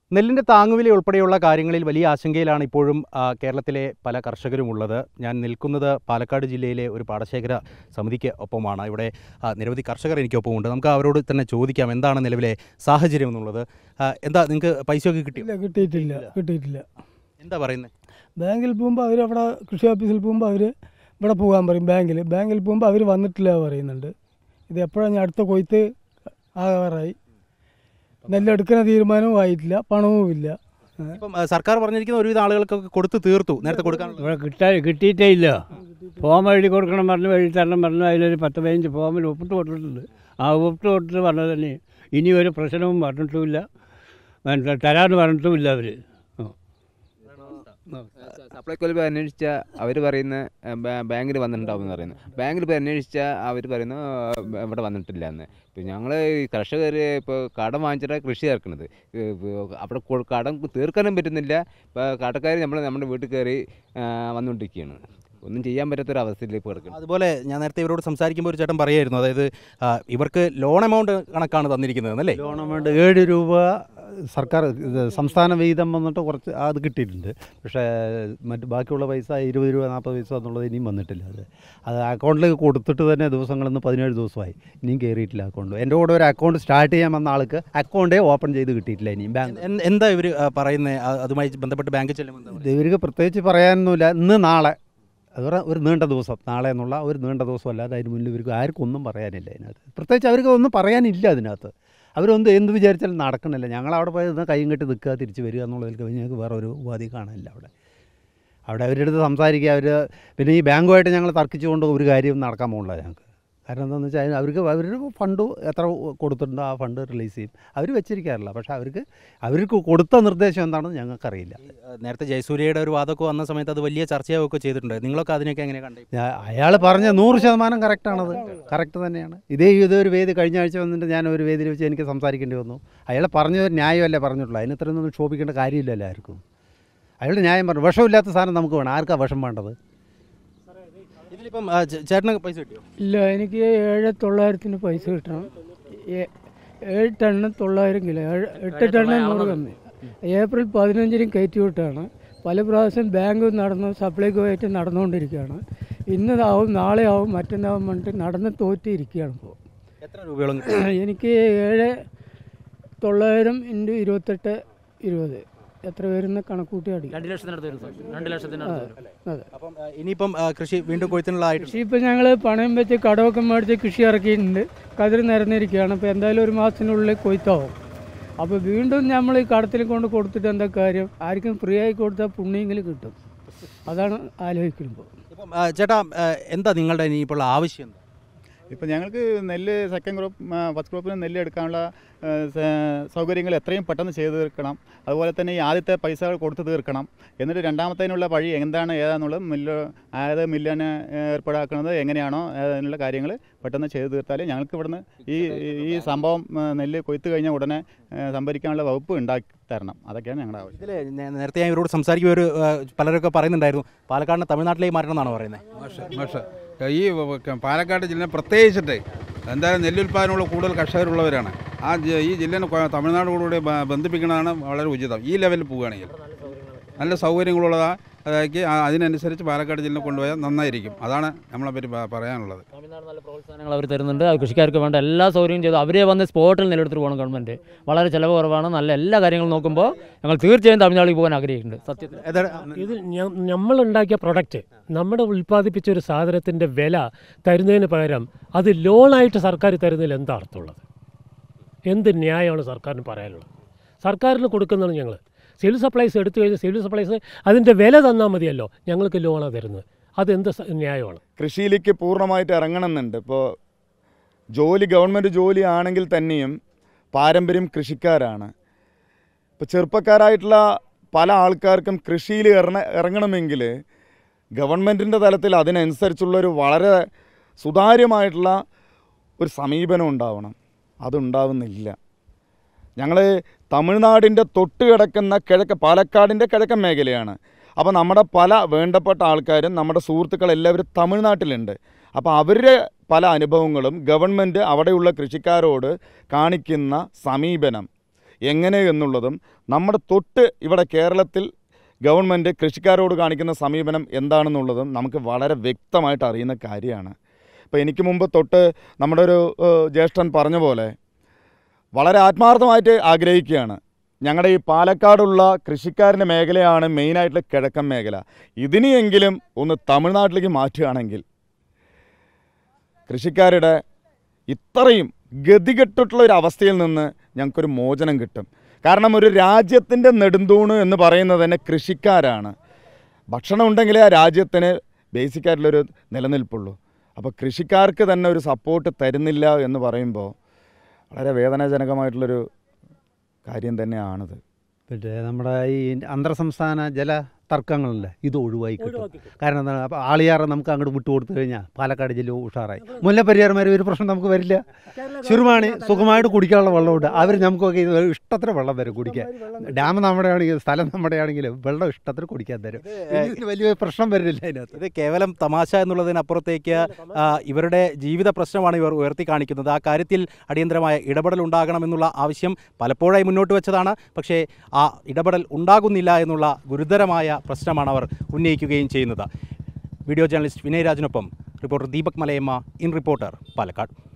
നെല്ലിൻ്റെ താങ്ങുവില ഉൾപ്പെടെയുള്ള കാര്യങ്ങളിൽ വലിയ ആശങ്കയിലാണ് ഇപ്പോഴും ആ, കേരളത്തിലെ പല കർഷകരുമുള്ളത് ഞാൻ നിൽക്കുന്നത് പാലക്കാട് ജില്ലയിലെ ഒരു പാടശേഖര സമിതിക്ക് ഒപ്പമാണ് ഇവിടെ ആ, നിരവധി കർഷകർ എനിക്കൊപ്പമുണ്ട് നമുക്ക് അവരോട് തന്നെ ചോദിക്കാം എന്താണ് നിലവിലെ സാഹചര്യം എന്നുള്ളത് ആ, എന്താ നിങ്ങൾക്ക് പൈസയൊക്കെ കിട്ടിയോ ഇല്ല കിട്ടിയിട്ടില്ല കിട്ടിയിട്ടില്ല എന്താ പറയുന്നത് ബാങ്കിൽ പോകുമ്പോൾ അവർ അവിടെ കൃഷി ഓഫീസിൽ പോകുമ്പോൾ അവർ ഇവിടെ പോകാൻ പറയും ബാങ്കിൽ ബാങ്കിൽ പോകുമ്പോൾ അവർ വന്നിട്ടില്ല പറയുന്നുണ്ട് ഇത് എപ്പോഴാണ് ഞാൻ അടുത്ത കൊയ്ത്ത് ആകാറായി നെല്ലെടുക്കുന്ന തീരുമാനവും ആയിട്ടില്ല പണവും ഇല്ല ഇപ്പം ആ, സർക്കാർ പറഞ്ഞിരിക്കുന്ന ഒരുവിധ ആളുകൾക്കൊക്കെ കൊടുത്ത് തീർത്തു നേരത്തെ കൊടുക്കാനുള്ള ഇവിടെ കിട്ടാ കിട്ടിയിട്ടേ ഇല്ല ഫോം എഴുതി കൊടുക്കണം പറഞ്ഞു എഴുതി തരണം പറഞ്ഞു അതിലൊരു പത്ത് പതിനഞ്ച് ഫോമിൽ ഒപ്പിട്ട് കൊടുത്തിട്ടുണ്ട് ആ ഒപ്പിട്ട് കൊടുത്തിട്ട് പറഞ്ഞത് തന്നെ ഇനി ഒരു പ്രശ്നവും പറഞ്ഞിട്ടുമില്ല മറ്റേ തരാമെന്ന് പറഞ്ഞിട്ടുമില്ല അവർ സപ്ലൈക്കോയിൽ പോയി അന്വേഷിച്ച അവർ പറയുന്ന ബാങ്കിൽ വന്നിട്ടുണ്ടാവും എന്ന് പറയുന്നു ബാങ്കിൽ പോയി അന്വേഷിച്ച അവർ പറയുന്നു "ആ, ഇവിടെ വന്നിട്ടില്ല എന്ന് ഇപ്പോൾ ഞങ്ങൾ കർഷകർ ഇപ്പോൾ കടം വാങ്ങിച്ചിട്ടാണ് കൃഷി ഇറക്കുന്നത് അവിടെ കൊ- കടം തീർക്കാനും പറ്റുന്നില്ല ഇപ്പോൾ കടക്കാർ നമ്മൾ നമ്മുടെ വീട്ടിൽ കയറി ആ, വന്നുകൊണ്ടിരിക്കുകയാണ് ഒന്നും ചെയ്യാൻ പറ്റാത്തൊരവസ്ഥയിൽ ഇപ്പോൾ കിടക്കുന്നത് അതുപോലെ ഞാൻ നേരത്തെ ഇവരോട് സംസാരിക്കുമ്പോൾ ഒരു ചേട്ടൻ പറയായിരുന്നു അതായത് ആ, ഇവർക്ക് ലോൺ എമൗണ്ട് കണക്കാണ് തന്നിരിക്കുന്നത് അല്ലേ ലോൺ എമൗണ്ട് ഏഴ് രൂപ സർക്കാർ ഇത് സംസ്ഥാന വിഹിതം വന്നിട്ട് കുറച്ച് അത് കിട്ടിയിട്ടുണ്ട് പക്ഷേ മറ്റ് ബാക്കിയുള്ള പൈസ ഇരുപത് രൂപ നാൽപ്പത് പൈസ എന്നുള്ളത് ഇനിയും വന്നിട്ടില്ല അത് അത് അക്കൗണ്ടിൽ കൊടുത്തിട്ട് തന്നെ ദിവസങ്ങളൊന്ന് പതിനേഴ് ദിവസമായി ഇനിയും കയറിയിട്ടില്ല അക്കൗണ്ട് എൻ്റെ കൂടെ ഒരു അക്കൗണ്ട് സ്റ്റാർട്ട് ചെയ്യാൻ വന്ന ആൾക്ക് അക്കൗണ്ടേ ഓപ്പൺ ചെയ്ത് കിട്ടിയിട്ടില്ല ഇനിയും ബാങ്ക് എൻ- എന്താ ഇവർ പറയുന്നത് അതുമായി ബന്ധപ്പെട്ട് ബാങ്കിൽ ചെല്ലുമ്പോൾ എന്താ പറയുക? ഇവർക്ക് പ്രത്യേകിച്ച് പറയാനൊന്നുമില്ല ഇന്ന് നാളെ അത് പറഞ്ഞാൽ ഒരു നീണ്ട ദിവസം നാളെ എന്നുള്ള ഒരു നീണ്ട ദിവസം അല്ലാതെ അതിന് മുന്നിൽ ഇവർക്ക് ആർക്കും ഒന്നും പറയാനില്ല അതിനകത്ത് പ്രത്യേകിച്ച് അവർക്ക് ഒന്നും പറയാനില്ല അതിനകത്ത് അവരൊന്നും എന്ത് വിചാരിച്ചാലും നടക്കണില്ല ഞങ്ങൾ അവിടെ പോയി നിന്ന് കൈയും കെട്ടി നിൽക്കുക തിരിച്ച് വരിക എന്നുള്ളതിൽ കവിഞ്ഞ് ഞങ്ങൾക്ക് വേറെ ഒരു ഉപാധി കാണാനില്ല അവിടെ അവിടെ അവരുടെ അടുത്ത് സംസാരിക്കുക അവർ പിന്നെ ഈ ബാങ്കുമായിട്ട് ഞങ്ങൾ തർക്കിച്ചുകൊണ്ട് ഒരു കാര്യവും നടക്കാൻ പോകില്ല ഞങ്ങൾക്ക് കാരണം എന്താണെന്ന് വെച്ചാൽ അവർക്ക് അവരുടെ ഫണ്ട് എത്ര കൊടുത്തിട്ടുണ്ടോ ആ ഫണ്ട് റിലീസ് ചെയ്യും അവർ വെച്ചിരിക്കാറില്ല പക്ഷേ അവർക്ക് അവർക്ക് കൊടുത്ത നിർദ്ദേശം എന്താണെന്ന് ഞങ്ങൾക്കറിയില്ല ആ, നേരത്തെ ജയസൂര്യയുടെ ഒരു വാദമൊക്കെ വന്ന സമയത്ത് അത് വലിയ ചർച്ചയാവുകയൊക്കെ ചെയ്തിട്ടുണ്ട് നിങ്ങളൊക്കെ അതിനൊക്കെ എങ്ങനെ കണ്ടേ അയാൾ പറഞ്ഞ നൂറ് ശതമാനം കറക്റ്റാണത് കറക്റ്റ് തന്നെയാണ് ഇതേ ഇതൊരു വേദി കഴിഞ്ഞ ആഴ്ച വന്നിട്ട് ഞാൻ ഒരു വേദിയിൽ വെച്ച് എനിക്ക് സംസാരിക്കേണ്ടി വന്നു അയാൾ പറഞ്ഞത് ന്യായമല്ലേ പറഞ്ഞിട്ടുള്ളൂ അതിന് ഇത്രയൊന്നും ക്ഷോഭിക്കേണ്ട കാര്യമില്ലല്ലോ ആർക്കും അയാളുടെ ന്യായം പറഞ്ഞു വിഷമില്ലാത്ത സാധനം നമുക്ക് വേണം ആർക്കാ വിഷം വേണ്ടത് ഇതിലിപ്പം ആ, ചേ- ചേട്ടന് പൈസ കിട്ടിയോ ഇല്ല എനിക്ക് ഏഴ് തൊള്ളായിരത്തിന് പൈസ കിട്ടണം ഏ- ഏഴ് ടണ്ണ് തൊള്ളായിരം കിലോ ഏഴ് എട്ട് ടണ്ണ് നൂറ് കമ്മി ഏപ്രിൽ പതിനഞ്ചിനും കയറ്റി വിട്ടാണ് പല പ്രാവശ്യം ബാങ്ക് നടന്നു സപ്ലൈകോ ആയിട്ട് നടന്നുകൊണ്ടിരിക്കുകയാണ് ഇന്നതാവും നാളെ ആവും മറ്റന്നാവും പറഞ്ഞിട്ട് നടന്ന് തോറ്റിരിക്കുകയാണ് ഇപ്പോൾ എത്ര രൂപയോളം കിട്ടി? എനിക്ക് ഏഴ് തൊള്ളായിരം ഇൻറ്റു ഇരുപത്തെട്ട് ഇരുപത് എത്ര വരുന്ന കണക്കൂട്ടി അടി രണ്ട് ലക്ഷത്തിനടുത്ത് വരും സാർ രണ്ട് ലക്ഷത്തിനടുത്ത് വരും അതെ അപ്പം ആ, ഇനിയിപ്പം ആ, കൃഷി വീണ്ടും കൊയ്ത്തിനുള്ളതായിട്ട് കൃഷി ഇപ്പം ഞങ്ങൾ പണയം വെച്ച് കടമൊക്കെ മേടിച്ച് കൃഷി ഇറക്കിയിട്ടുണ്ട് കതിർ നിരന്നിരിക്കുകയാണ് അപ്പോൾ എന്തായാലും ഒരു മാസത്തിനുള്ളിൽ കൊയ്ത്താവും അപ്പോൾ വീണ്ടും നമ്മൾ ഈ കടത്തിൽ കൊണ്ട് കൊടുത്തിട്ട് എന്താ കാര്യം ആർക്കും ഫ്രീ ആയി കൊടുത്താൽ പുണ്യെങ്കിലും കിട്ടും അതാണ് ആലോചിക്കുമ്പോൾ ഇപ്പം ആ, ചേട്ടാ ആ, എന്താ നിങ്ങളുടെ ഇനിയിപ്പോൾ ആവശ്യം എന്താ ഇപ്പം ഞങ്ങൾക്ക് നെല്ല് സെക്കൻഡ് ക്രോപ്പ് ഫസ്റ്റ് ക്രോപ്പിന് നെല്ല് എടുക്കാനുള്ള ആ, സ- സൗകര്യങ്ങൾ എത്രയും പെട്ടെന്ന് ചെയ്തു തീർക്കണം അതുപോലെ തന്നെ ഈ ആദ്യത്തെ പൈസകൾ കൊടുത്തു തീർക്കണം എന്നിട്ട് രണ്ടാമത്തേനുള്ള വഴി എന്താണ് ഏതാണെന്നുള്ളത് മില്ല് അതായത് മില്ലിന് ഏർപ്പാടാക്കുന്നത് എങ്ങനെയാണോ അതിനുള്ള കാര്യങ്ങൾ പെട്ടെന്ന് ചെയ്തു തീർത്താൽ ഞങ്ങൾക്ക് ഇവിടുന്ന് ഈ ഈ സംഭവം ആ, നെല്ല് കൊയ്ത്ത് കഴിഞ്ഞ ഉടനെ ആ, സംഭരിക്കാനുള്ള വകുപ്പ് ഉണ്ടാക്കി തരണം അതൊക്കെയാണ് ഞങ്ങളുടെ ആവശ്യം ഇതിൽ നേരത്തെ ഞാൻ ഇവരോട് സംസാരിക്കുമ്പോൾ ഒരു ആ, പലരൊക്കെ പറയുന്നുണ്ടായിരുന്നു പാലക്കാടിനെ തമിഴ്നാട്ടിലേക്ക് മാറ്റണം എന്നാണ് പറയുന്നത് മാഷ് മാഷ് ഈ വ- പാലക്കാട് ജില്ല പ്രത്യേകിച്ചിട്ട് എന്തായാലും നെല്ലുൽപ്പാദനമുള്ള കൂടുതൽ കർഷകരുള്ളവരാണ് ആ ജി- ഈ ജില്ലനെ കൊ- തമിഴ്നാടോടുകൂടി ബ- ബന്ധിപ്പിക്കുന്നതാണ് വളരെ ഉചിതം ഈ ലെവലിൽ പോവുകയാണെങ്കിൽ നല്ല സൗകര്യങ്ങളുള്ളതാ അതായത് ആ- അതിനനുസരിച്ച് പാലക്കാട് ജില്ല കൊണ്ടുപോയാൽ നന്നായിരിക്കും അതാണ് നമ്മളെ പറ്റി പ- പറയാനുള്ളത് തമിഴ്നാട് നല്ല പ്രോത്സാഹനങ്ങൾ അവർ തരുന്നുണ്ട് അത് കൃഷിക്കാർക്ക് വേണ്ട എല്ലാ സൗകര്യവും ചെയ്തു അവരെ വന്ന് സ്പോട്ടിൽ നിലനിർത്തിട്ട് പോകണം ഗവൺമെൻറ് വളരെ ചിലവ് കുറവാണ് നല്ല എല്ലാ കാര്യങ്ങളും നോക്കുമ്പോൾ ഞങ്ങൾ തീർച്ചയായും തമിഴ്നാട്ടിൽ പോകാൻ ആഗ്രഹിക്കുന്നുണ്ട് സത്യത്തിൽ ഇത് നമ്മൾ ഉണ്ടാക്കിയ പ്രൊഡക്റ്റ് നമ്മുടെ ഉൽപ്പാദിപ്പിച്ച ഒരു സാധനത്തിൻ്റെ വില തരുന്നതിന് പകരം അത് ലോണായിട്ട് സർക്കാർ തരുന്നതിൽ എന്താ അർത്ഥമുള്ളത് എന്ത് ന്യായമാണ് സർക്കാരിന് പറയാനുള്ളത് സർക്കാരിന് കൊടുക്കുന്നതാണ് ഞങ്ങൾ സിവിൽ സപ്ലൈസ് എടുത്തു കഴിഞ്ഞാൽ സിവിൽ സപ്ലൈസ് അതിൻ്റെ വില തന്നാൽ മതിയല്ലോ ഞങ്ങൾക്ക് ലോണാണ് തരുന്നത് അതെന്ത് സ- ന്യായമാണ് കൃഷിയിലേക്ക് പൂർണ്ണമായിട്ട് ഇറങ്ങണമെന്നുണ്ട് ഇപ്പോൾ ജോലി ഗവൺമെൻറ് ജോലി ആണെങ്കിൽ തന്നെയും പാരമ്പര്യം കൃഷിക്കാരാണ് ഇപ്പോൾ ചെറുപ്പക്കാരായിട്ടുള്ള പല ആൾക്കാർക്കും കൃഷിയിൽ ഇറങ്ങ ഇറങ്ങണമെങ്കിൽ ഗവൺമെൻറ്റിൻ്റെ തലത്തിൽ അതിനനുസരിച്ചുള്ളൊരു വളരെ സുതാര്യമായിട്ടുള്ള ഒരു സമീപനം ഉണ്ടാവണം അതുണ്ടാവുന്നില്ല ഞങ്ങൾ തമിഴ്നാടിൻ്റെ തൊട്ട് കിടക്കുന്ന കിഴക്ക് പാലക്കാടിൻ്റെ കിഴക്കൻ മേഖലയാണ് അപ്പോൾ നമ്മുടെ പല വേണ്ടപ്പെട്ട ആൾക്കാരും നമ്മുടെ സുഹൃത്തുക്കൾ എല്ലാവരും തമിഴ്നാട്ടിലുണ്ട് അപ്പോൾ അവരുടെ പല അനുഭവങ്ങളും ഗവൺമെൻറ് അവിടെയുള്ള കൃഷിക്കാരോട് കാണിക്കുന്ന സമീപനം എങ്ങനെ എന്നുള്ളതും നമ്മുടെ തൊട്ട് ഇവിടെ കേരളത്തിൽ ഗവൺമെൻറ് കൃഷിക്കാരോട് കാണിക്കുന്ന സമീപനം എന്താണെന്നുള്ളതും നമുക്ക് വളരെ വ്യക്തമായിട്ട് അറിയുന്ന കാര്യമാണ് ഇപ്പോൾ എനിക്ക് മുമ്പ് തൊട്ട് നമ്മുടെ ഒരു ഏഹ്, ജ്യേഷ്ഠൻ പറഞ്ഞ പോലെ വളരെ ആത്മാർത്ഥമായിട്ട് ആഗ്രഹിക്കുകയാണ് ഞങ്ങളുടെ ഈ പാലക്കാടുള്ള കൃഷിക്കാരൻ്റെ മേഖലയാണ് മെയിനായിട്ടുള്ള കിഴക്കൻ മേഖല ഇതിനെയെങ്കിലും ഒന്ന് തമിഴ്നാട്ടിലേക്ക് മാറ്റുകയാണെങ്കിൽ കൃഷിക്കാരുടെ ഇത്രയും ഗതികെട്ടിട്ടുള്ള ഒരു അവസ്ഥയിൽ നിന്ന് ഞങ്ങൾക്കൊരു മോചനം കിട്ടും കാരണം ഒരു രാജ്യത്തിൻ്റെ നെടുന്തൂണ് എന്ന് പറയുന്നത് തന്നെ കൃഷിക്കാരാണ് ഭക്ഷണം ഉണ്ടെങ്കിലേ ആ രാജ്യത്തിന് ബേസിക് ആയിട്ടുള്ളൊരു നിലനിൽപ്പുള്ളൂ അപ്പോൾ കൃഷിക്കാർക്ക് തന്നെ ഒരു സപ്പോർട്ട് തരുന്നില്ല എന്ന് പറയുമ്പോൾ വളരെ വേദനാജനകമായിട്ടുള്ളൊരു കാര്യം തന്നെയാണിത് പിന്നെ നമ്മുടെ ഈ അന്തർ സംസ്ഥാന ജല തർക്കങ്ങളില്ലേ ഇത് ഒഴിവായി കിട്ടും കാരണം എന്താണ് അപ്പോൾ ആളിയാറെ നമുക്ക് അങ്ങോട്ട് വിട്ടു കൊടുത്തു കഴിഞ്ഞാൽ പാലക്കാട് ജില്ല ഉഷാറായി മുല്ലപ്പെരിയാർമാർ ഒരു പ്രശ്നം നമുക്ക് വരില്ല ചെറുമാണി സുഖമായിട്ട് കുടിക്കാനുള്ള വെള്ളമുണ്ട് അവർ നമുക്കൊക്കെ ഇത് ഇഷ്ടത്തിന് വെള്ളം തരും കുടിക്കാൻ ഡാം നമ്മുടെ ആണെങ്കിൽ സ്ഥലം നമ്മുടെ ആണെങ്കിലും വെള്ളം ഇഷ്ടത്തിന് കുടിക്കാൻ തരും ഇതിന് വലിയ പ്രശ്നം വരുന്നില്ല അതിനകത്ത് ഇത് കേവലം തമാശ എന്നുള്ളതിനപ്പുറത്തേക്ക് ആ, ഇവരുടെ ജീവിത പ്രശ്നമാണ് ഇവർ ഉയർത്തി കാണിക്കുന്നത് ആ കാര്യത്തിൽ അടിയന്തരമായ ഇടപെടൽ ഉണ്ടാകണമെന്നുള്ള ആവശ്യം പലപ്പോഴായി മുന്നോട്ട് വെച്ചതാണ് പക്ഷേ ആ ഇടപെടൽ ഉണ്ടാകുന്നില്ല എന്നുള്ള ഗുരുതരമായ പ്രശ്നമാണ് അവർ ഉന്നയിക്കുകയും ചെയ്യുന്നത് വീഡിയോ ജേർണലിസ്റ്റ് വിനയ് രാജിനൊപ്പം reporter Deepak Malayamma in reporter Palakkad